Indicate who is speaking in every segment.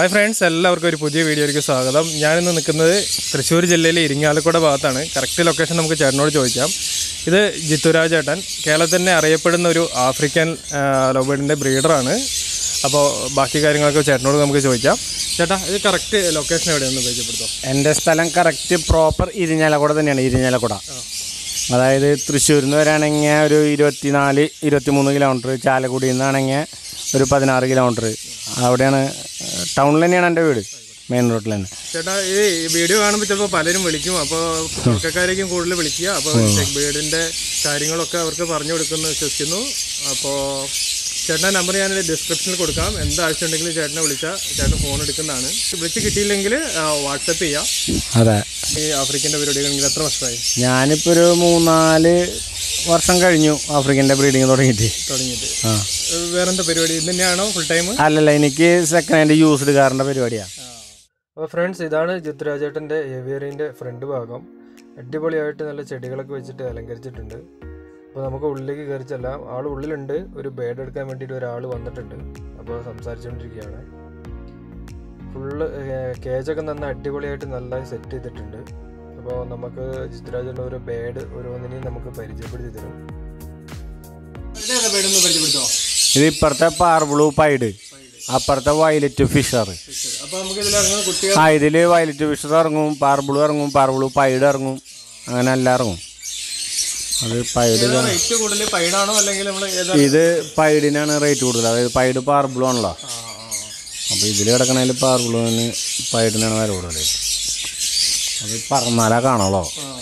Speaker 1: Hi friends എല്ലാവർക്കും ഒരു പുതിയ വീഡിയോയിലേക്ക് സ്വാഗതം ഞാനിന്ന് നിൽക്കുന്നത് തൃശ്ശൂർ ജില്ലയിലെ ഇരിങ്ങാലക്കുട ഭാഗത്താണ് കറക്റ്റ് ലൊക്കേഷൻ നമുക്ക് ചേട്ടനോട് ചോദിക്കാം ഇത് ജിത്തുരാജ് ചേട്ടൻ കേരളത്തിൽ തന്നെ അറിയപ്പെടുന്ന ഒരു ആഫ്രിക്കൻ ലോബേഡിൻ്റെ ബ്രീഡറാണ് അപ്പോൾ ബാക്കി കാര്യങ്ങളൊക്കെ ചേട്ടനോട് നമുക്ക് ചോദിക്കാം ചേട്ടാ ഇത് കറക്റ്റ് ലൊക്കേഷൻ എവിടെയൊന്ന് പരിചയപ്പെടുത്താം
Speaker 2: എൻ്റെ സ്ഥലം കറക്റ്റ് പ്രോപ്പർ ഇരിഞ്ഞാലക്കുട തന്നെയാണ് ഇരിഞ്ഞാലക്കുട അതായത് തൃശ്ശൂരിൽ നിന്ന് വരാണെങ്കിൽ ഒരു ഇരുപത്തിനാല് ഇരുപത്തിമൂന്ന് കിലോമീറ്റർ ചാലക്കുടിയിൽ നിന്നാണെങ്കിൽ ഒരു പതിനാറ് കിലോമീറ്റർ അവിടെയാണ് ടൗണിൽ തന്നെയാണ് എൻ്റെ വീട് മെയിൻ റോഡിൽ തന്നെ
Speaker 1: ചേട്ടാ ഈ വീഡിയോ കാണുമ്പോൾ ചിലപ്പോൾ പലരും വിളിക്കും അപ്പോൾ തുടക്കക്കാരേക്കും കൂടുതൽ വിളിക്കുക അപ്പോൾ ചെക്ക് ബേഡിൻ്റെ കാര്യങ്ങളൊക്കെ അവർക്ക് പറഞ്ഞു കൊടുക്കുമെന്ന് വിശ്വസിക്കുന്നു അപ്പോൾ ചേട്ടൻ്റെ നമ്പർ ഞാൻ ഡിസ്ക്രിപ്ഷനിൽ കൊടുക്കാം എന്ത് ആവശ്യമുണ്ടെങ്കിലും ചേട്ടനെ വിളിച്ചാൽ ചേട്ടൻ ഫോൺ എടുക്കുന്നതാണ് വിളിച്ച് കിട്ടിയില്ലെങ്കിൽ വാട്സപ്പ് ചെയ്യാം
Speaker 2: അതെ
Speaker 1: ഈ ആഫ്രിക്കൻ്റെ പരിപാടികളെങ്കിൽ എത്ര വർഷമായി
Speaker 2: ഞാനിപ്പോൾ ഒരു മൂന്നാല് വർഷം കഴിഞ്ഞു ആഫ്രിക്കൻ്റെ ബ്രീഡിങ് തുടങ്ങിയിട്ട്
Speaker 1: തുടങ്ങിയിട്ട്
Speaker 2: ആ
Speaker 1: ഏഹ് വേറെന്താ പരിപാടി ഇത് തന്നെയാണോ ഫുൾ ടൈം
Speaker 2: അല്ലല്ല എനിക്ക് സെക്കൻഡ് ഹാൻഡ് യൂസ്ഡ് കാറിൻ്റെ പരിപാടിയാണ്
Speaker 1: അപ്പോൾ ഫ്രണ്ട്സ് ഇതാണ് ജിത്തുരാജേട്ടൻ്റെ ഏവിയറിൻ്റെ ഫ്രണ്ട് ഭാഗം അടിപൊളിയായിട്ട് നല്ല ചെടികളൊക്കെ വെച്ചിട്ട് അലങ്കരിച്ചിട്ടുണ്ട് അപ്പോൾ നമുക്ക് ഉള്ളിലേക്ക് കയറി ചെല്ലാം ആൾ ഉള്ളിലുണ്ട് ഒരു ബേഡ് എടുക്കാൻ വേണ്ടിയിട്ട് ഒരാൾ വന്നിട്ടുണ്ട് അപ്പോൾ സംസാരിച്ചുകൊണ്ടിരിക്കുകയാണ് ഫുള്ള് കേജൊക്കെ നന്ന അടിപൊളിയായിട്ട് നന്നായി സെറ്റ് ചെയ്തിട്ടുണ്ട് അപ്പോൾ നമുക്ക് ജിത്തുരാജേട്ടൻ്റെ ഒരു ബേഡ് ഓരോന്നിനെയും നമുക്ക് പരിചയപ്പെടുത്തി തരും ബേഡൊന്ന് പരിചയപ്പെടുത്തോ
Speaker 2: ഇത് ഇപ്പുറത്തെ പാർബിളു പൈഡ് അപ്പുറത്തെ വയലറ്റ് ഫിഷർ
Speaker 1: അപ്പോൾ നമുക്ക് ഇതിൽ ഇറങ്ങുന്ന കുട്ടികൾ
Speaker 2: ആ ഇതിൽ വയലറ്റ് ഫിഷർ ഇറങ്ങും പാർബിളു ഇറങ്ങും പാർബിളു പൈഡ് ഇറങ്ങും അങ്ങനെ എല്ലാം ഇറങ്ങും അത് പൈഡ്
Speaker 1: റേറ്റ് കൂടുതൽ പൈഡാണോ അല്ലെങ്കിൽ നമ്മൾ ഏതാ
Speaker 2: ഇത് പൈഡിനാണ് റേറ്റ് കൂടുതൽ അതായത് പൈഡ് പാർബിളു ആണല്ലോ അപ്പോൾ ഇതിൽ കിടക്കണതിൽ പാർബിളുവിന് പൈഡിനാണ് വില കൂടുതൽ അത് പറഞ്ഞാലാ കാണാമല്ലോ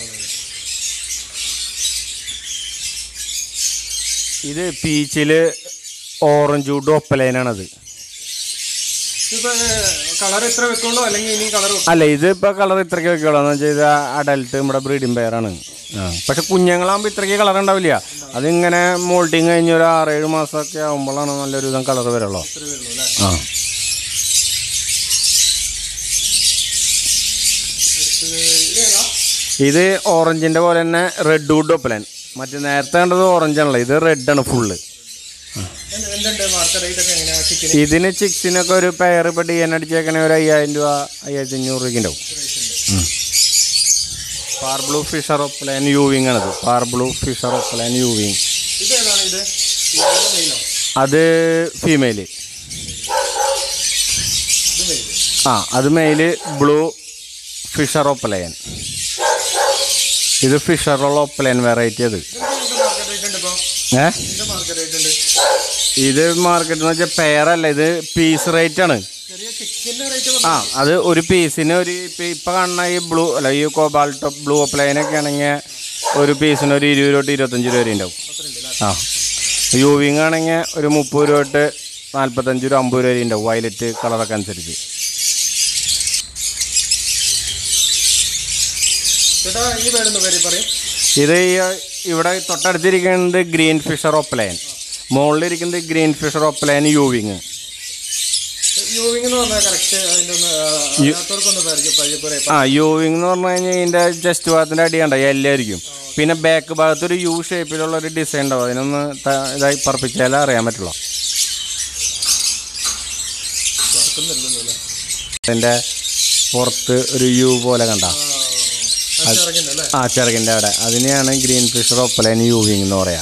Speaker 2: ഇത് പീച്ചിൽ ഓറഞ്ച് വുഡ് ഒപ്പലൈനാണത്
Speaker 1: ഇപ്പൊ കളർ എത്ര വെക്കുള്ളൂ അല്ലെങ്കിൽ ഇനി കളർ
Speaker 2: അല്ല ഇത് ഇപ്പോൾ കളർ ഇത്രയ്ക്ക് വെക്കുള്ളൂ എന്ന് വെച്ചാൽ ഇത് അഡൽട്ട് നമ്മുടെ ബ്രീഡിംഗ് പെയറാണ് ആ പക്ഷെ കുഞ്ഞുങ്ങളാകുമ്പോൾ ഇത്രയ്ക്ക് കളർ ഉണ്ടാവില്ല അതിങ്ങനെ മോൾട്ടിങ് കഴിഞ്ഞ് ഒരു ആറേഴ് മാസമൊക്കെ ആകുമ്പോഴാണ് നല്ലൊരു വിധം കളർ വരുള്ളൂ ആ ഇത് ഓറഞ്ചിൻ്റെ പോലെ തന്നെ റെഡ് വുഡ് ഒപ്പലൻ മറ്റേ നേരത്തെ കണ്ടത് ഓറഞ്ച് ആണല്ലോ ഇത് റെഡ് ആണ് ഫുള്ള്
Speaker 1: എന്തുണ്ട് മാർക്കറ്റ് റേറ്റ് ഒക്കെ എങ്ങനെയാ ചിക്കൻ
Speaker 2: ഇതിന് ചിക്സിനൊക്കെ ഒരു പെയർ ഇപ്പോൾ ഡി എൻ അടിച്ചേക്കണേ ഒരു അയ്യായിരം രൂപ അയ്യായിരത്തി അഞ്ഞൂറ് രൂപയ്ക്ക് ഉണ്ടാവും പാർബ്ലൂ ഫിഷർ ഒപ്പലൈൻ യൂവിങ് ആണത് പാർബ്ലൂ ഫിഷർ ഒപ്പലൈൻ യൂവിങ്
Speaker 1: ഇത് ഏതാണ് ഇത് മെയിലോ
Speaker 2: അത് ഫീമെയില്
Speaker 1: ഇത് മെയിൽ
Speaker 2: ആ അത് മെയില് ബ്ലൂ ഫിഷർ ഒപ്പലൈൻ ഇത് ഫിഷറുള്ള ഒപ്പലൈൻ വെറൈറ്റി അത്
Speaker 1: മാർക്കറ്റ് റേറ്റ് ഉണ്ട് ഇപ്പോൾ
Speaker 2: ഏ
Speaker 1: എന്ത് മാർക്കറ്റ് റേറ്റ് ഉണ്ട്
Speaker 2: ഇത് മാർക്കറ്റ് എന്ന് വെച്ചാൽ പെയറല്ല ഇത് പീസ് റേറ്റ് ആണ്
Speaker 1: ചെറിയ ചിക്കൻ്റെ റേറ്റ്
Speaker 2: ആ അത് ഒരു പീസിന് ഒരു ഇപ്പം ഇപ്പം കാണുന്ന ഈ ബ്ലൂ അല്ല ഈ കോബാൾട്ടോ ബ്ലൂ ഒക്കെ ആണെങ്കിൽ ഒരു പീസിന് ഒരു ഇരുപത് രൂപ തൊട്ട് ഇരുപത്തഞ്ച് രൂപ വരെ ഉണ്ടാവും ആ യൂവിങ് ആണെങ്കിൽ ഒരു മുപ്പത് രൂപ തൊട്ട് നാൽപ്പത്തഞ്ച് രൂപ അമ്പത് രൂപ വരെ ഉണ്ടാവും വയലറ്റ് കളറൊക്കെ അനുസരിച്ച്
Speaker 1: ചേട്ടാ ഈ പേരൊന്ന് പേര് പറയും
Speaker 2: ഇത് ഈ ഇവിടെ തൊട്ടടുത്തിരിക്കുന്നത് ഗ്രീൻ ഫിഷർ ഒപ്പലൈൻ മുകളിലിരിക്കുന്നത് ഗ്രീൻ ഫിഷർ ഒപ്പലൈൻ യൂവിങ്
Speaker 1: യൂവിംഗ് എന്ന് പറഞ്ഞാൽ കറക്റ്റ് അതിൻ്റെ ഒന്ന് അറിയാത്തവർക്കൊന്ന് പരിചയം പരിചയപ്പെടാം
Speaker 2: ആ യൂവിങ് എന്ന് പറഞ്ഞു കഴിഞ്ഞാൽ ഇതിൻ്റെ ജസ്റ്റ് ഭാഗത്തിൻ്റെ അടി കണ്ട എല്ലായിരിക്കും പിന്നെ ബാക്ക് ഭാഗത്ത് ഒരു യു ഷേപ്പിലുള്ള ഒരു ഡിസൈൻ ഉണ്ടാവും അതിനൊന്ന് ത- ഇതായി പറപ്പിച്ചാലേ അറിയാൻ പറ്റുള്ളൂ അതിൻ്റെ പുറത്ത് ഒരു യു പോലെ കണ്ട
Speaker 1: ഇറങ്ങുന്നല്ലേ
Speaker 2: ആ ചിറകിൻ്റെ അവിടെ അതിനെയാണ് ഗ്രീൻ ഫിഷർ ഒപ്പലൈൻ യൂവിങ് എന്ന് പറയാ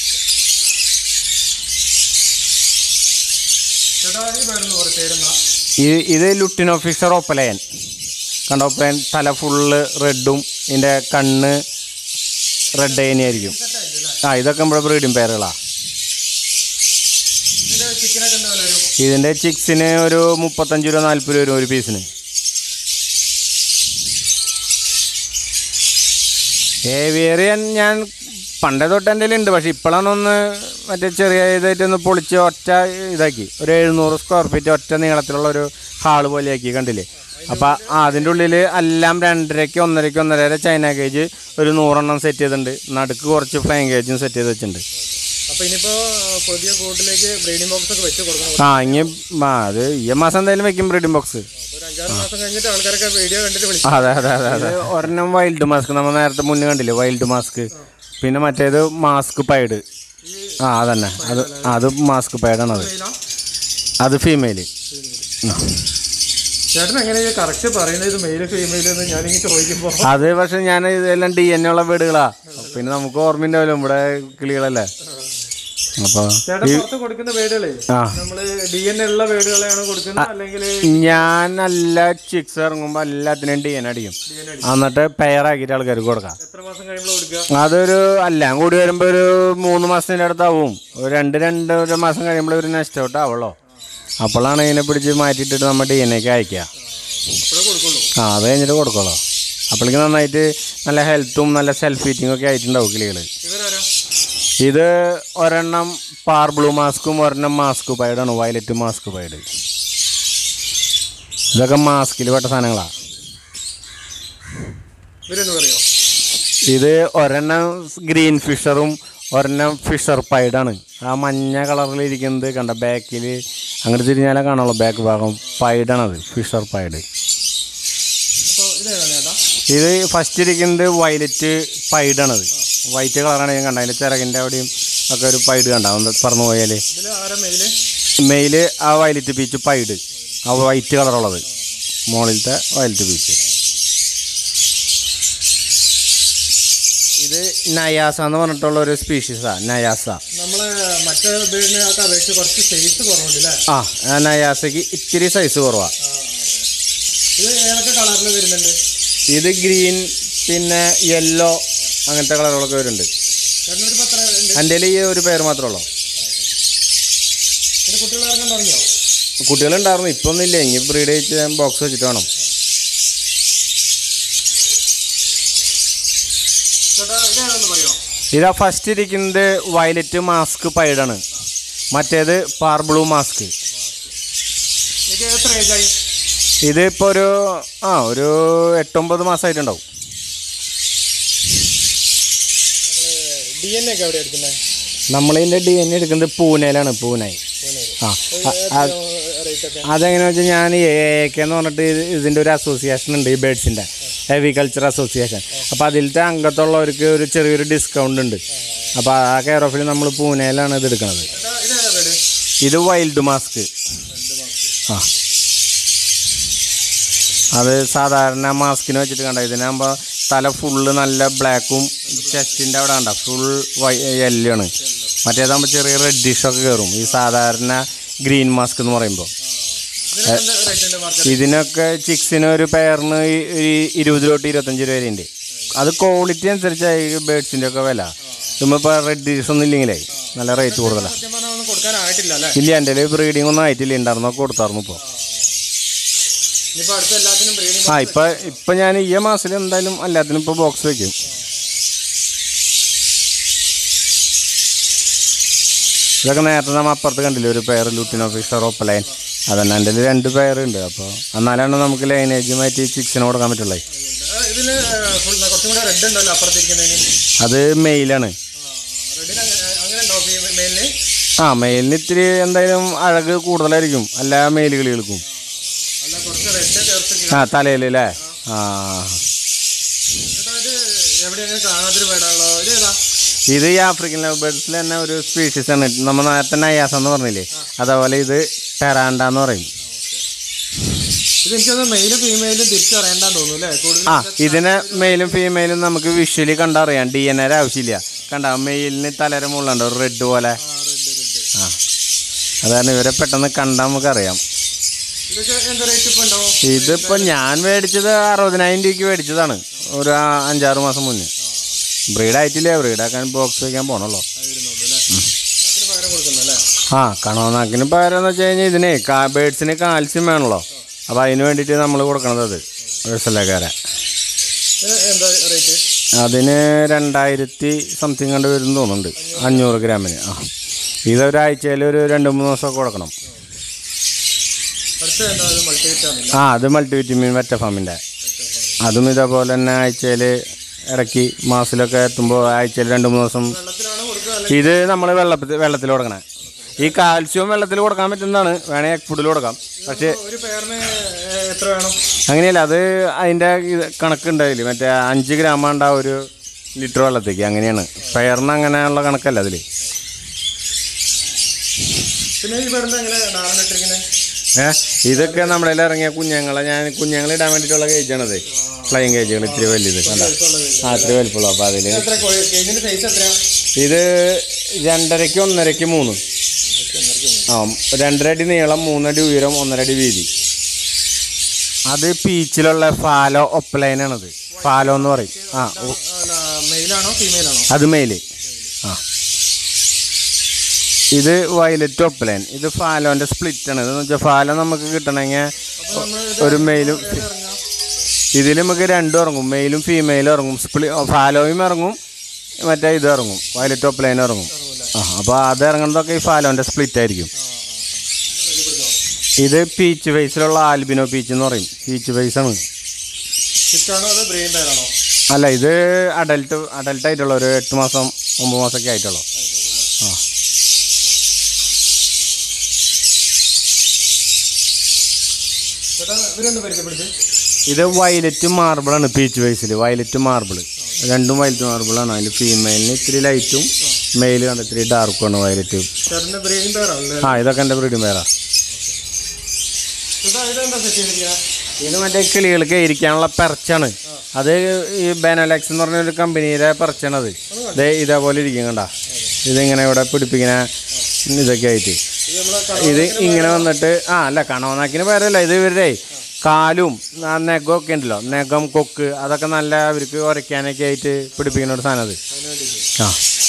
Speaker 1: ചേട്ടാ ഈ പേരൊന്ന് പറയും പേരെന്നാ
Speaker 2: ഈ ഇത് ലുട്ടിനോ ഫിഷർ ഒപ്പലൈൻ കണ്ട ഒപ്പലൈൻ തല ഫുള്ള് റെഡും ഇതിൻ്റെ കണ്ണ് റെഡ് തന്നെയായിരിക്കും ആ ഇതൊക്കെ നമ്മുടെ ബ്രീഡിംഗ് പേരുകളാണ്
Speaker 1: ഇതിൻ്റെ ചിക്കനൊക്കെ എന്താ വില വരും
Speaker 2: ഇതിൻ്റെ ചിക്സിന് ഒരു മുപ്പത്തഞ്ച് രൂപ നാൽപ്പത് രൂപ വരും ഒരു പീസിന് ഏവിയറിയൻ ഞാൻ പണ്ടേ തൊട്ട് എൻ്റെ ഉണ്ട് പക്ഷെ ഇപ്പോഴാണ് ഒന്ന് മറ്റേ ചെറിയ ഇതായിട്ട് ഒന്ന് പൊളിച്ച് ഒറ്റ ഇതാക്കി ഒരു എഴുന്നൂറ് സ്ക്വയർ ഫീറ്റ് ഒറ്റ നീളത്തിലുള്ള ഒരു ഹാള് പോലെയാക്കി കണ്ടില്ലേ അപ്പം അതിൻ്റെ ഉള്ളിൽ എല്ലാം രണ്ടരയ്ക്ക് ഒന്നരയ്ക്ക് ഒന്നര വരെ ചൈന കേജ് ഒരു നൂറെണ്ണം സെറ്റ് ചെയ്തിട്ടുണ്ട് നടുക്ക് കുറച്ച് ഫ്ലൈങ് കേജും സെറ്റ് ചെയ്ത് വെച്ചിട്ടുണ്ട്
Speaker 1: അപ്പോൾ ഇനിയിപ്പോൾ പുതിയ കൂട്ടിലേക്ക് ബ്രീഡിംഗ് ബോക്സ് ഒക്കെ വെച്ച് കൊടുക്കണം
Speaker 2: ആ ഇനി ആ അത് ഈ മാസം എന്തായാലും വെക്കും ബ്രീഡിംഗ് ബോക്സ്
Speaker 1: ഒരു അഞ്ചാറ് മാസം കഴിഞ്ഞിട്ട് ആൾക്കാരൊക്കെ വീഡിയോ കണ്ടിട്ട് വിളിച്ചു
Speaker 2: അതെ അതെ അതെ അതെ ഒരെണ്ണം വൈൽഡ് മാസ്ക് നമ്മൾ നേരത്തെ മുന്നേ കണ്ടില്ലേ വൈൽഡ് മാസ്ക് പിന്നെ മറ്റേത് മാസ്ക് പൈഡ് ആ അതന്നെ അത് അത് മാസ്ക് പൈഡാണ് അത് അത് ഫീമെയിൽ
Speaker 1: ചേട്ടൻ എങ്ങനെ കറക്റ്റ് പറയുന്നത് ഇത് മെയില് ഫീമെയിൽ എന്ന് ഞാനിങ്ങനെ ചോദിക്കുമ്പോ
Speaker 2: അത് പക്ഷെ ഞാൻ ഇതെല്ലാം ഡി എൻ എ ഉള്ള വീടുകളാ പിന്നെ നമുക്ക് ഓർമ്മയുണ്ടാവില്ല ഇവിടെ കിളികളല്ലേ അപ്പൊ
Speaker 1: ചേട്ടൻ പുറത്ത് കൊടുക്കുന്ന വീടുകളെ
Speaker 2: ആ
Speaker 1: നമ്മള് ഡി എൻ ഉള്ള വീടുകളെയാണ് കൊടുക്കുന്നത് അല്ലെങ്കിൽ
Speaker 2: ഞാൻ എല്ലാ ചിക്സ് ഇറങ്ങുമ്പോൾ എല്ലാത്തിനും ഡി എൻ അടിക്കും എന്നിട്ട് പെയറാക്കിയിട്ട് ആൾക്കാർക്ക് കൊടുക്കാം
Speaker 1: എത്ര മാസം കഴിയുമ്പോൾ കൊടുക്കുക
Speaker 2: അതൊരു എല്ലാം കൂടി വരുമ്പോൾ ഒരു മൂന്ന് മാസത്തിൻ്റെ അടുത്താവും ഒരു രണ്ട് രണ്ട് ഒരു മാസം കഴിയുമ്പോൾ ഒരു നെക്സ്റ്റ് ഔട്ട് ആവുള്ളൂ അപ്പോഴാണ് ഇതിനെ പിടിച്ച് മാറ്റിയിട്ടിട്ട് നമ്മൾ ഡി എൻ എക്ക് അയക്കുക
Speaker 1: അപ്പോഴേ കൊടുക്കുള്ളൂ
Speaker 2: ആ അത് കഴിഞ്ഞിട്ട് കൊടുക്കുള്ളൂ അപ്പോഴേക്ക് നന്നായിട്ട് നല്ല ഹെൽത്തും നല്ല സെൽഫ് ഈറ്റിംഗ് ഒക്കെ ആയിട്ടുണ്ടാവും കിളികൾ
Speaker 1: ഇവരാരാ
Speaker 2: ഇത് ഒരെണ്ണം പാർ ബ്ലൂ മാസ്കും ഒരെണ്ണം മാസ്ക് പൈഡാണ് വയലറ്റ് മാസ്ക് പൈഡ് ഇതൊക്കെ മാസ്കിൽ പെട്ട സാധനങ്ങളാണ്
Speaker 1: ഇവരെന്ന് പറയോ
Speaker 2: ഇത് ഒരെണ്ണം ഗ്രീൻ ഫിഷറും ഒരെണ്ണം ഫിഷർ പൈഡാണ് ആ മഞ്ഞ കളറിലിരിക്കുന്നത് കണ്ട ബാക്കിൽ അങ്ങോട്ട് തിരിഞ്ഞാലേ കാണുള്ളൂ ബാക്ക് ഭാഗം പൈഡാണത് ഫിഷർ പൈഡ്
Speaker 1: അപ്പോൾ ഇതേതാണ് ചേട്ടാ
Speaker 2: ഇത് ഫസ്റ്റ് ഇരിക്കുന്നത് വയലറ്റ് പൈഡാണത് വൈറ്റ് കളറാണ് ഞാൻ കണ്ടത് അതിൻ്റെ ചിറകിൻ്റെ അവിടെയും ഒക്കെ ഒരു പൈഡ് കണ്ടാവും പറന്നു പോയാൽ
Speaker 1: ഇതിൽ ആരാ മെയില്
Speaker 2: മെയില് ആ വയലറ്റ് ബീച്ച് പൈഡ് ആ വൈറ്റ് കളറുള്ളത് മുകളിലത്തെ വയലറ്റ് ബീച്ച് ഇത് നയാസ എന്ന് പറഞ്ഞിട്ടുള്ള ഒരു സ്പീഷീസാണ് നയാസ
Speaker 1: നമ്മള് മറ്റേ വീടിനൊക്കെ അപേക്ഷിച്ച് കുറച്ച് സൈസ് കുറവുണ്ട് അല്ലേ
Speaker 2: ആ ആ നയാസയ്ക്ക് ഇത്തിരി സൈസ് കുറവാണ്
Speaker 1: ഇത് ഏതൊക്കെ കളറിൽ വരുന്നുണ്ട്
Speaker 2: ഇത് ഗ്രീൻ പിന്നെ യെല്ലോ അങ്ങനത്തെ കളറുകളൊക്കെ വരുന്നുണ്ട്
Speaker 1: ചേട്ടനൊരു പത്ര ഉണ്ട്
Speaker 2: എൻ്റെ ഈ ഒരു പേര് മാത്രമേ ഉള്ളൂ
Speaker 1: ഇത് കുട്ടികൾ ഇറങ്ങാൻ തുടങ്ങിയോ
Speaker 2: കുട്ടികളുണ്ടായിരുന്നു ഇപ്പം ഒന്നുമില്ല ഇനി ബ്രീഡ് ചെയ്ത് ബോക്സ് വെച്ചിട്ട് വേണം
Speaker 1: ചേട്ടാ ഇതേതാണെന്ന് പറയോ
Speaker 2: ഇതാ ഫസ്റ്റ് ഇരിക്കുന്നത് വയലറ്റ് മാസ്ക് പൈഡാണ് മറ്റേത് പാർ ബ്ലൂ മാസ്ക്
Speaker 1: ഇത് എത്ര ഏജായി
Speaker 2: ഇതിപ്പോൾ ഒരു ആ ഒരു എട്ടൊമ്പത് മാസമായിട്ടുണ്ടാവും
Speaker 1: ഡി എൻ ഒക്കെ എവിടെ എടുക്കുന്നത്
Speaker 2: നമ്മളിതിൻ്റെ ഡി എൻ എടുക്കുന്നത് പൂനെയിലാണ് പൂനെ ആ ആ-
Speaker 1: റേറ്റ് ഒക്കെ
Speaker 2: അതെങ്ങനെയാ വെച്ചാൽ ഞാൻ എ കെ എന്ന് പറഞ്ഞിട്ട് ഇത് ഇതിൻ്റെ ഒരു അസോസിയേഷൻ ഉണ്ട് ഈ ബേഡ്സിൻ്റെ ഹെവികൾച്ചർ അസോസിയേഷൻ അപ്പോൾ അതിലത്തെ അംഗത്തുള്ളവർക്ക് ഒരു ചെറിയൊരു ഡിസ്കൗണ്ട് ഉണ്ട് അപ്പോൾ ആ കെയർ ഓഫിൽ നമ്മൾ പൂനെയിലാണ് ഇത് എടുക്കുന്നത്
Speaker 1: ചേട്ടാ ഇതേതാ വീട്
Speaker 2: ഇത് വൈൽഡ് മാസ്ക് ആ അത് സാധാരണ മാസ്കിന് വെച്ചിട്ട് കണ്ട ഇതിനാകുമ്പോൾ തല ഫുള്ള് നല്ല ബ്ലാക്കും ചെസ്റ്റിൻ്റെ അവിടെ കണ്ട ഫുൾ വൈ യെല്ലോ ആണ് മറ്റേതാകുമ്പോൾ ചെറിയ റെഡിഷൊക്കെ കയറും ഈ സാധാരണ ഗ്രീൻ മാസ്ക് എന്ന് പറയുമ്പോൾ
Speaker 1: ഇതിന് എന്ത് റേറ്റ് ഉണ്ട് മാർക്കറ്റ്
Speaker 2: ഇതിനൊക്കെ ചിക്സിന് ഒരു പെയറിന് ഈ- ഈ ഇരുപത് തൊട്ട് ഇരുപത്തഞ്ച് രൂപ വരെ ഉണ്ട് അത് ക്വാളിറ്റി അനുസരിച്ചായി ബേഡ്സിൻ്റെ ഒക്കെ വില ഇന്നിപ്പോൾ റെഡ് ഡിഷ് ഒന്നും ഇല്ലെങ്കിലേ നല്ല റേറ്റ് കൂടുതലാണ്
Speaker 1: സത്യം പറഞ്ഞാൽ ഒന്നും കൊടുക്കാനായിട്ടില്ല അല്ലേ
Speaker 2: ഇല്ല എൻ്റെ ബ്രീഡിംഗ് ഒന്നും ആയിട്ടില്ല ഉണ്ടായിരുന്നൊക്കെ കൊടുത്തായിരുന്നു ഇപ്പോൾ
Speaker 1: ഇനിയിപ്പോൾ അടുത്ത എല്ലാത്തിനും ബ്രീഡിംഗ്
Speaker 2: ആ ഇപ്പം ഇപ്പം ഞാൻ ഈ മാസത്തിൽ എന്തായാലും എല്ലാത്തിനും ഇപ്പോൾ ബോക്സ് വെക്കും ഇതൊക്കെ നേരത്തെ നമ്മൾ അപ്പുറത്ത് കണ്ടില്ലേ ഒരു പെയർ ലൂട്ടിനോ ഫിഷർ ഓപ്പലൈൻ അതന്നെ എൻ്റെ കയ്യില് രണ്ട് പെയർ ഉണ്ട് അപ്പോൾ എന്നാലാണ് നമുക്ക് ലൈനേജുമായിട്ട് ഈ ചിക്സിന് കൊടുക്കാൻ പറ്റുള്ളൂ
Speaker 1: ഇതിൽ ഫുൾ കുറച്ചും കൂടെ റെഡ് ഉണ്ടല്ലോ അപ്പുറത്തിരിക്കുന്നതിന്
Speaker 2: അത് മെയിലാണ്
Speaker 1: റെഡിന് അങ്ങനെ ഉണ്ടോ മെയിലിന്
Speaker 2: ആ മെയിലിന് ഇത്തിരി എന്തായാലും അഴക് കൂടുതലായിരിക്കും എല്ലാ മെയിൽ കിളികൾക്കും
Speaker 1: അല്ല കുറച്ച് റെഡ് ചേർത്ത്
Speaker 2: ആ തലയിൽ അല്ലേ ആ
Speaker 1: ചേട്ടാ ഇത് എവിടെ അങ്ങനെ കാണാത്തൊരു പേടാണല്ലോ ഇത് ഏതാ
Speaker 2: ഇത് ഈ ആഫ്രിക്കൻ ലവ് ബേർഡ്സിൽ തന്നെ ഒരു സ്പീഷീസ് ആണ് നമ്മൾ നേരത്തെ നയാസ എന്ന് പറഞ്ഞില്ലേ അതേപോലെ ഇത് ടെറാൻഡ എന്ന് പറയും
Speaker 1: ഇത് എനിക്കത് മെയിലും ഫീമെയിലും തിരിച്ചറിയണ്ടാന്ന് തോന്നുന്നു അല്ലേ കൂടുതൽ
Speaker 2: ആ ഇതിനെ മെയിലും ഫീമെയിലും നമുക്ക് വിഷ്വലി കണ്ടറിയാം ഡി എൻ എയുടെ ആവശ്യമില്ല കണ്ട മെയിലിന് തലര മുള്ളുണ്ട് ഒരു റെഡ് പോലെ ആ അതാണ് ഇവരെ പെട്ടെന്ന് കണ്ടാൽ നമുക്കറിയാം
Speaker 1: ഇതൊക്കെ എന്താ റേറ്റ് ഇപ്പൊ ഉണ്ടാവും
Speaker 2: ഇതിപ്പോൾ ഞാൻ മേടിച്ചത് അറുപതിനായിരം രൂപയ്ക്ക് മേടിച്ചതാണ് ഒരു ആ- അഞ്ചാറ് മാസം മുന്നേ ബ്രീഡായിട്ടില്ല ബ്രീഡാക്കാൻ ബോക്സ് വയ്ക്കാൻ പോണല്ലോ
Speaker 1: അതിന് പകരം കൊടുക്കുന്നല്ലേ
Speaker 2: ആ കണോനാക്കിന് പകരം എന്ന് വെച്ച് കഴിഞ്ഞാൽ ഇതിനെ കാ ബേഡ്സിന് കാൽസ്യം വേണമല്ലോ അപ്പോൾ അതിന് വേണ്ടിയിട്ട് നമ്മൾ കൊടുക്കണത് അത് വിസലക്കാരെ
Speaker 1: ഇത് എന്താ റേറ്റ്
Speaker 2: അതിന് രണ്ടായിരത്തി സംതിങ് കണ്ട് വരും തോന്നുന്നുണ്ട് അഞ്ഞൂറ് ഗ്രാമിന് ആ ഇതൊരാഴ്ചയിൽ ഒരു രണ്ട് മൂന്ന് ദിവസമൊക്കെ കൊടുക്കണം
Speaker 1: അടുത്ത എന്താ ഇത് മൾട്ടി വിറ്റാമിൻ
Speaker 2: ആ അത് മൾട്ടിവിറ്റമിൻ വെറ്റ ഫാമിൻ്റെ അതും ഇതേപോലെ തന്നെ ആഴ്ചയിൽ ഇടയ്ക്ക് മാസത്തിലൊക്കെ എത്തുമ്പോൾ ആഴ്ചയിൽ രണ്ട് മൂന്ന് ദിവസം
Speaker 1: വെള്ളത്തിലാണ് കൊടുക്കുക അല്ലെ
Speaker 2: ഇത് നമ്മൾ വെള്ളത്തിൽ വെള്ളത്തിൽ കൊടുക്കണേ ഈ കാൽസ്യവും വെള്ളത്തിൽ കൊടുക്കാൻ പറ്റുന്നതാണ് വേണമെങ്കിൽ എഗ് ഫുഡിൽ കൊടുക്കാം പക്ഷേ
Speaker 1: ഒരു പേരിന് എത്ര വേണം
Speaker 2: അങ്ങനെയല്ല അത് അതിൻ്റെ ഇത് കണക്കുണ്ടാവില്ല മറ്റേ അഞ്ച് ഗ്രാം ഉണ്ടാവും ഒരു ലിറ്റർ വെള്ളത്തേക്ക് അങ്ങനെയാണ് പെയറിന് അങ്ങനെയുള്ള കണക്കല്ല അതിൽ
Speaker 1: പിന്നെ ഈ പേരിന് എങ്ങനെ ഡാറിന് ഇട്ടിരിക്കുന്നത്
Speaker 2: ഏ ഇതൊക്കെ നമ്മുടെ കയ്യിൽ ഇറങ്ങിയ കുഞ്ഞുങ്ങളെ ഞാൻ കുഞ്ഞുങ്ങളെ ഇടാൻ വേണ്ടിയിട്ടുള്ള കേജാണത് ഫ്ലൈങ് കേജുകൾ ഇത്തിരി വലുത് കണ്ട ആ ഇത്തിരി വലിപ്പമുള്ളൂ അപ്പോൾ അതിൽ
Speaker 1: എത്ര കേജിന്റെ സൈസ് എത്രയാ
Speaker 2: ഇത് രണ്ടരയ്ക്ക് ഒന്നരയ്ക്ക് മൂന്ന് ആ രണ്ടര അടി നീളം മൂന്നടി ഉയരം ഒന്നര അടി വീതി അത് പീച്ചിലുള്ള ഫാലോ ഒപ്പലൈനാണത് ഫാലോ എന്ന് പറയും ആ ഒ-
Speaker 1: മെയിലാണോ ഫീമെയിലാണോ
Speaker 2: അത് മെയില് ആ ഇത് വയലറ്റ് ഒപ്പലൈൻ ഇത് ഫാലോൻ്റെ സ്പ്ലിറ്റ് ആണ് ഇതെന്ന് വെച്ചാൽ ഫാലോ നമുക്ക് കിട്ടണമെങ്കിൽ ഒരു മെയിലും ഇതിൽ നമുക്ക് രണ്ടും ഇറങ്ങും മെയിലും ഫീമെയിലും ഇറങ്ങും സ്പ്ലി ഫാലോയും ഇറങ്ങും മറ്റേ ഇത് ഇറങ്ങും വയലറ്റ് ഒപ്പലൈനും ഇറങ്ങും ആ അപ്പോൾ അത് ഇറങ്ങുന്നതൊക്കെ ഈ ഫാലോൻ്റെ സ്പ്ലിറ്റ് ആയിരിക്കും ഇത് പീച്ച് ഫേസിലുള്ള ആൽബിനോ പീച്ച് എന്ന് പറയും പീച്ച് ഫേസ് ആണ്
Speaker 1: ചിറ്റാണോ അതോ ബ്രെയിൻ ടയറാണോ
Speaker 2: അല്ല ഇത് അഡൽട്ട് അഡൽട്ട് ആയിട്ടുള്ള ഒരു എട്ട് മാസം ഒമ്പത് മാസമൊക്കെ ആയിട്ടുള്ളൂ ആ
Speaker 1: ചേട്ടാ ഇവരൊന്ന് പരിചയപ്പെടുത്തി
Speaker 2: ഇത് വയലറ്റ് മാർബിളാണ് പീച്ച് വൈസിൽ വയലറ്റ് മാർബിൾ രണ്ടും വയലറ്റ് മാർബിളാണ് അതിൽ ഫീമെയിലിന് ഇത്തിരി ലൈറ്റും മെയിൽ കണ്ട് ഇത്തിരി ഡാർക്കുമാണ് വയലറ്റ്
Speaker 1: ചേട്ടന്റെ ബ്രെയിൻ ടയറാണല്ലേ
Speaker 2: ആ ഇതൊക്കെ എൻ്റെ ബ്രീഡും പേരാ
Speaker 1: ചേട്ടാ ഇതെന്താ സെറ്റ് ചെയ്തിരിക്കുക
Speaker 2: ഇത് മറ്റേ കിളികൾക്ക് ഇരിക്കാനുള്ള പെർച്ചാണ് അത് ഈ ബെനലക്സ് എന്ന് പറഞ്ഞൊരു കമ്പനിയുടെ പെർച്ചാണത് ഇത് ഇതേപോലെ ഇരിക്കും കണ്ട ഇതിങ്ങനെ ഇവിടെ പിടിപ്പിക്കുന്ന ഇതൊക്കെ ആയിട്ട്
Speaker 1: ഇത് നമ്മളെ
Speaker 2: ഇത് ഇങ്ങനെ വന്നിട്ട് ആ അല്ല കണവനാക്കിന് പേരല്ല ഇത് ഇവരുടെ കാലും ആ നെഗം ഒക്കെ ഉണ്ടല്ലോ നെഗം കൊക്ക് അതൊക്കെ നല്ല അവർക്ക് ഉരയ്ക്കാനൊക്കെ ആയിട്ട് പിടിപ്പിക്കുന്ന ഒരു സാധനം അത് ആ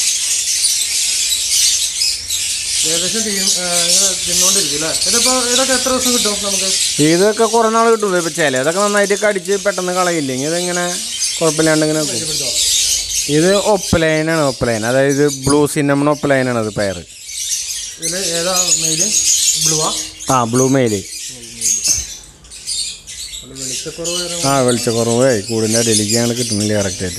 Speaker 1: ഏകദേശം തീരും ഇങ്ങനെ തിന്നോണ്ടിരിക്കും അല്ലേ ഇതിപ്പോ ഇതൊക്കെ എത്ര ദിവസം കിട്ടും നമുക്ക്
Speaker 2: ഇതൊക്കെ കുറേ നാൾ കിട്ടും ഇപ്പം ചിലതൊക്കെ നന്നായിട്ട് കടിച്ച് പെട്ടെന്ന് കളയില്ലെങ്കിൽ ഇതിങ്ങനെ കുഴപ്പമില്ലാണ്ട് ഇങ്ങനെ നിൽക്കും. ഇത് ഒപ്പലൈനാണ് ഒപ്പലൈൻ അതായത് ബ്ലൂ സിന്നമൺ ഒപ്പലൈനാണ് അത് പേര്
Speaker 1: ഇതില് ഏതാ മെയില് ബ്ലൂവാ
Speaker 2: ആ ബ്ലൂ മെയില്
Speaker 1: വെളിച്ചക്കുറവ് വരും
Speaker 2: ആ വെളിച്ചക്കുറവ് കൂടിൻ്റെ അടിയിലേക്കാണ് കിട്ടുന്നില്ല കറക്റ്റായിട്ട്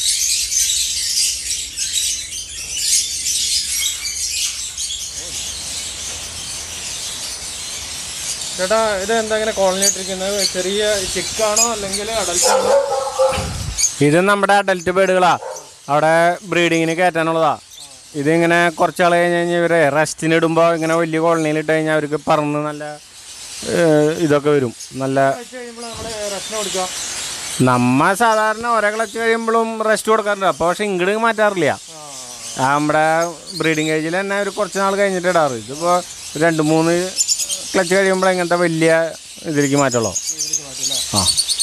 Speaker 1: ചേട്ടാ ഇത് എന്താ ഇങ്ങനെ കോളനി ഇട്ടിരിക്കുന്നത് ചെറിയ ചിക്കാണോ അല്ലെങ്കിൽ അടൽട്ടാണോ
Speaker 2: ഇത് നമ്മുടെ അഡൽട്ട് ബേഡുകളാ അവിടെ ബ്രീഡിങ്ങിന് കയറ്റാനുള്ളതാ ഇതിങ്ങനെ കുറച്ചാൾ കഴിഞ്ഞ് കഴിഞ്ഞാൽ ഇവരെ റെസ്റ്റിന് ഇടുമ്പോൾ ഇങ്ങനെ വലിയ കോളനിയിൽ ഇട്ട് കഴിഞ്ഞാൽ അവർക്ക് പറന്ന് നല്ല ഏഹ്, ഇതൊക്കെ വരും നല്ല
Speaker 1: വെച്ച് കഴിയുമ്പോൾ നമ്മള് റെസ്റ്റിന് കൊടുക്കുക
Speaker 2: നമ്മ സാധാരണ ഓരോ ക്ലച്ച് കഴിയുമ്പോഴും റെസ്റ്റ് കൊടുക്കാറുണ്ട് അപ്പോൾ പക്ഷെ ഇങ്ങോട്ട് മാറ്റാറില്ല ആ നമ്മുടെ ബ്രീഡിങ് ഏജിൽ തന്നെ ഒരു കുറച്ച് നാൾ കഴിഞ്ഞിട്ട് ഇടാറ് ഇതിപ്പോൾ രണ്ട് മൂന്ന് ക്ലച്ച് കഴിയുമ്പോൾ ഇങ്ങനത്തെ വലിയ ഇതിലേക്ക് മാറ്റുള്ളൂ ആ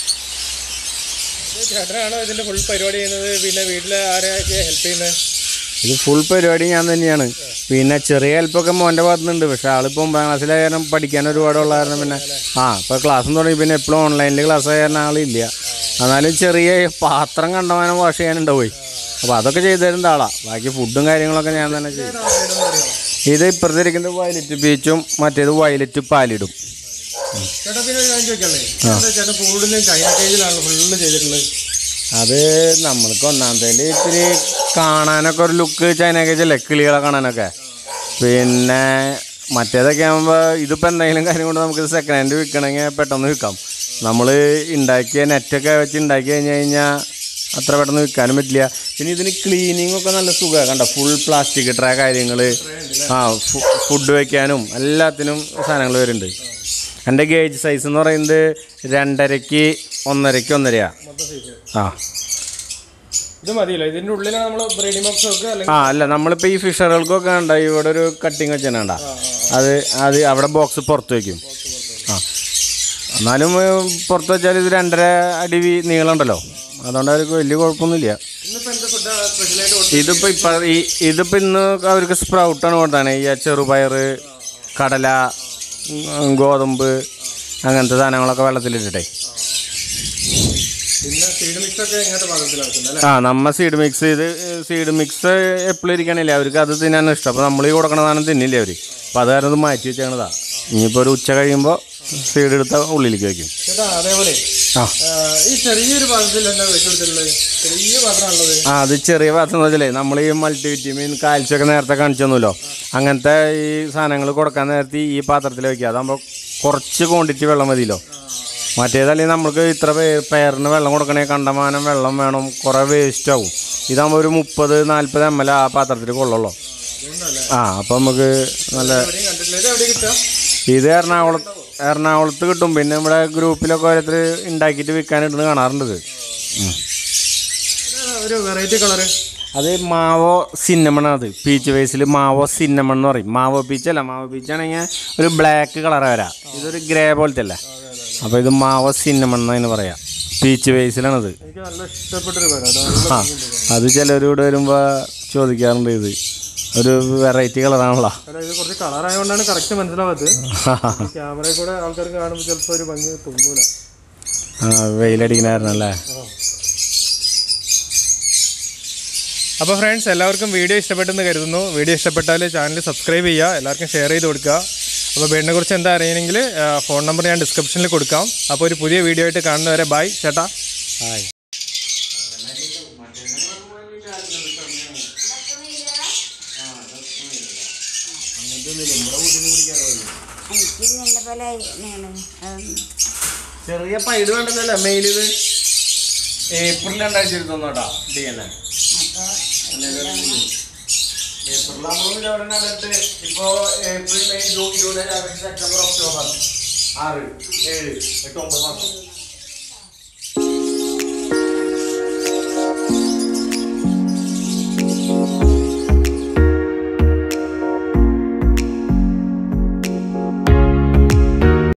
Speaker 1: ഇത് ചേട്ടനാണോ ഇതിന്റെ ഫുൾ പരിപാടി ചെയ്യുന്നത് പിന്നെ വീട്ടിലെ ആരെയൊക്കെ ഹെൽപ്പ് ചെയ്യുന്നത്
Speaker 2: ഇത് ഫുൾ പരിപാടി ഞാൻ തന്നെയാണ് പിന്നെ ചെറിയ ഹെൽപ്പൊക്കെ മോൻ്റെ ഭാഗത്തുനിന്നുണ്ട് പക്ഷെ ആളിപ്പോൾ ഒമ്പതാം ക്ലാസ്സിലെ കാരണം പഠിക്കാൻ ഒരുപാടുള്ള കാരണം പിന്നെ ആ ഇപ്പോൾ ക്ലാസ്സും തുടങ്ങി പിന്നെ എപ്പോഴും ഓൺലൈനിൽ ക്ലാസ് ആയ കാരണം ആളില്ല എന്നാലും ചെറിയ പാത്രം കണ്ടമാനം വാഷ് ചെയ്യാനുണ്ടാവുമേ അപ്പോൾ അതൊക്കെ ചെയ്തു തരുന്ന ആളാ ബാക്കി ഫുഡും കാര്യങ്ങളൊക്കെ ഞാൻ തന്നെ ചെയ്യും ഇത് ഇപ്പുറത്ത് ഇരിക്കുന്നത് വയലറ്റ് ബീച്ചും മറ്റേത് വയലറ്റ് പാലിടും
Speaker 1: ചേട്ടാ പിന്നെ ഒരു കാര്യം ചോദിക്കല്ലേ എന്താ ചേട്ടൻ കൂടുതലും ചൈന കേജിലാണ് ഫുള്ള് ചെയ്തിട്ടുള്ളത്
Speaker 2: അത് നമ്മൾക്ക് ഒന്നാമത്തേൽ ഇത്തിരി കാണാനൊക്കെ ഒരു ലുക്ക് ചൈന കേജല്ലേ കിളികളെ കാണാനൊക്കെ പിന്നെ മറ്റേതൊക്കെ ആകുമ്പോൾ ഇതിപ്പോൾ എന്തെങ്കിലും കാര്യം കൊണ്ട് നമുക്ക് സെക്കൻഡ് ഹാൻഡ് വിൽക്കണമെങ്കിൽ പെട്ടെന്ന് വിൽക്കാം നമ്മൾ ഉണ്ടാക്കിയ നെറ്റൊക്കെ വെച്ച് ഉണ്ടാക്കി കഴിഞ്ഞ് കഴിഞ്ഞാൽ അത്ര പെട്ടെന്ന് വിൽക്കാനും പറ്റില്ല പിന്നെ ഇതിന് ക്ലീനിങ് ഒക്കെ നല്ല സുഖമാണ് കണ്ട ഫുൾ പ്ലാസ്റ്റിക് ട്രേ കാര്യങ്ങൾ ആ ഫുഡ് വയ്ക്കാനും എല്ലാത്തിനും സാധനങ്ങൾ വരുന്നുണ്ട് എൻ്റെ ഗേജ് സൈസ് എന്ന് പറയുന്നത് രണ്ടരയ്ക്ക് ഒന്നരയ്ക്ക് ഒന്നരയാ
Speaker 1: മൊത്തം സൈസ്
Speaker 2: ആ
Speaker 1: ഇത് മതിയല്ലോ ഇതിന്റെ ഉള്ളിലാണ് നമ്മൾ ബ്രീഡിംഗ് ബോക്സ് വെക്കുക അല്ലെങ്കിൽ
Speaker 2: ആ അല്ല നമ്മളിപ്പോൾ ഈ ഫിഷറുകൾക്കൊക്കെ കണ്ട ഇവിടെ ഒരു കട്ടിങ് വെച്ചാൽ അത് അത് അവിടെ ബോക്സ് പുറത്ത് വയ്ക്കും ആ എന്നാലും ഏഹ്, പുറത്ത് വെച്ചാൽ ഇത് രണ്ടര അടി വീ- നീളമുണ്ടല്ലോ അതുകൊണ്ട് അവർക്ക് വലിയ കുഴപ്പമൊന്നുമില്ല
Speaker 1: ഇന്നിപ്പോ എന്താ ഫുഡ് സ്പെഷ്യലായിട്ട് കൊടുത്തു
Speaker 2: ഇതിപ്പോൾ ഇപ്പം ഈ ഇതിപ്പോൾ ഇന്ന് അവർക്ക് സ്പ്രൗട്ടാണ് കൊടുത്താണ് ഈ ചെറുപയർ കടല ഉം, ഗോതമ്പ് അങ്ങനത്തെ സാധനങ്ങളൊക്കെ വെള്ളത്തിലിട്ടിട്ടേ
Speaker 1: പിന്നെ സീഡ് മിക്സ് ഒക്കെ ഇങ്ങനത്തെ പാകത്തിലാക്കുന്നത് അല്ലേ
Speaker 2: ആ നമ്മ സീഡ് മിക്സ് ചെയ്ത് സീഡ് മിക്സ് എപ്പോഴും ഇരിക്കണില്ല അവർക്ക് അത് തിന്നാൻ ഇഷ്ടം അപ്പോൾ നമ്മൾ ഈ കൊടുക്കണ സാധനം തിന്നില്ല അവർ അപ്പോൾ അത് കാരണം ഇത് മാറ്റി വെച്ചേക്കണതാ ഇനിയിപ്പോൾ ഒരു ഉച്ച കഴിയുമ്പോൾ സീഡ് എടുത്ത ഉള്ളിലേക്ക് വയ്ക്കും
Speaker 1: ചേട്ടാ അതേപോലെ
Speaker 2: ആ
Speaker 1: ആ, ഈ ചെറിയൊരു പാത്രത്തിൽ എന്താ വെച്ച് കൊടുത്തിട്ടുള്ളത് ചെറിയ പാത്രമാണുള്ളത്
Speaker 2: ആ അത് ചെറിയ പാത്രം എന്ന് വെച്ചാലേ നമ്മൾ ഈ മൾട്ടി വിറ്റമിൻ കാൽസ്യമൊക്കെ നേരത്തെ കാണിച്ചു തന്നല്ലോ അങ്ങനത്തെ ഈ സാധനങ്ങൾ കൊടുക്കാൻ നേരത്തെ ഈ പാത്രത്തിൽ വയ്ക്കുക അതാകുമ്പോൾ കുറച്ച് ക്വാണ്ടിറ്റി വെള്ളം മതിയല്ലോ മറ്റേതല്ലെങ്കിൽ നമുക്ക് ഇത്ര പേ പേരിന് വെള്ളം കൊടുക്കണേ കണ്ടമാനം വെള്ളം വേണം കുറേ വേസ്റ്റ് ആവും ഇതാകുമ്പോൾ ഒരു മുപ്പത് നാൽപ്പത് എം എൽ ആ പാത്രത്തിൽ കൊള്ളുള്ളൂ
Speaker 1: അതുകൊണ്ടല്ലേ
Speaker 2: ആ അപ്പം നമുക്ക് നല്ല
Speaker 1: എവിടെയും കണ്ടിട്ടില്ല ഇത് എവിടെ കിട്ടുക
Speaker 2: ഇത് എറണാകുളം എറണാകുളത്ത് കിട്ടും പിന്നെ ഇവിടെ ഗ്രൂപ്പിലൊക്കെ ഓരോരുത്തർ ഉണ്ടാക്കിയിട്ട് വിൽക്കാനിട്ട് കാണാറുണ്ട് ഇത് ഉം.
Speaker 1: ഒരു വെറൈറ്റി കളറ്
Speaker 2: അത് മാവോ സിന്നമൺ അത് പീച്ച് വേസിൽ മാവോ സിന്നമൺ എന്ന് പറയും മാവോ പീച്ച് അല്ല മാവോ പീച്ച് ആണെങ്കിൽ ഒരു ബ്ലാക്ക് കളറാണ് വരാം ഇതൊരു ഗ്രേ പോലത്തെ അല്ലേ അപ്പോൾ ഇത് മാവോ സിന്നമൺ എന്നതിന് പറയാം പീച്ച് വേസിലാണത്
Speaker 1: എനിക്ക് നല്ല ഇഷ്ടപ്പെട്ടൊരു പേര് അതാണ്
Speaker 2: ആ അത് ചിലവരോട് വരുമ്പോൾ ചോദിക്കാറുണ്ട് ഇത് ഒരു വെറൈറ്റി കളറാണല്ലോ
Speaker 1: അല്ല ഇത് കുറച്ച് കളറായതുകൊണ്ടാണ് കറക്റ്റ് മനസ്സിലാവാത്തത് ക്യാമറയിൽ കൂടെ ആൾക്കാർക്ക് കാണുമ്പോൾ ചിലപ്പോൾ ഒരു ഭംഗി തോന്നൂല
Speaker 2: ആ വെയിലടിക്കണായിരുന്നല്ലേ
Speaker 1: അപ്പോൾ ഫ്രണ്ട്സ് എല്ലാവർക്കും വീഡിയോ ഇഷ്ടപ്പെട്ടെന്ന് കരുതുന്നു വീഡിയോ ഇഷ്ടപ്പെട്ടാൽ ചാനൽ സബ്സ്ക്രൈബ് ചെയ്യുക എല്ലാവർക്കും ഷെയർ ചെയ്ത് കൊടുക്കുക അപ്പോൾ ബേഡിനെ കുറിച്ച് എന്താ അറിയണമെങ്കിൽ ഫോൺ നമ്പർ ഞാൻ ഡിസ്ക്രിപ്ഷനിൽ കൊടുക്കാം അപ്പോൾ ഒരു പുതിയ വീഡിയോ ആയിട്ട് കാണുന്നവരെ ബൈ ചേട്ടാ
Speaker 2: ഹായ്
Speaker 3: എനിക്ക് നല്ല പോലെ തന്നെയാണ് ഉം,
Speaker 2: ചെറിയ പൈഡ് വേണ്ടതല്ലേ മെയിൽ ഇത് ഏപ്രിൽ രണ്ടായിരത്തി ഇരുപത്തൊന്ന് കേട്ടോ ഡി എൻ എ
Speaker 3: അപ്പോൾ
Speaker 2: ഏപ്രിൽ ആകുമ്പോൾ ഇപ്പോ April May June July August September October ആറ് ഏഴ് എട്ട് ഒമ്പത് മാസം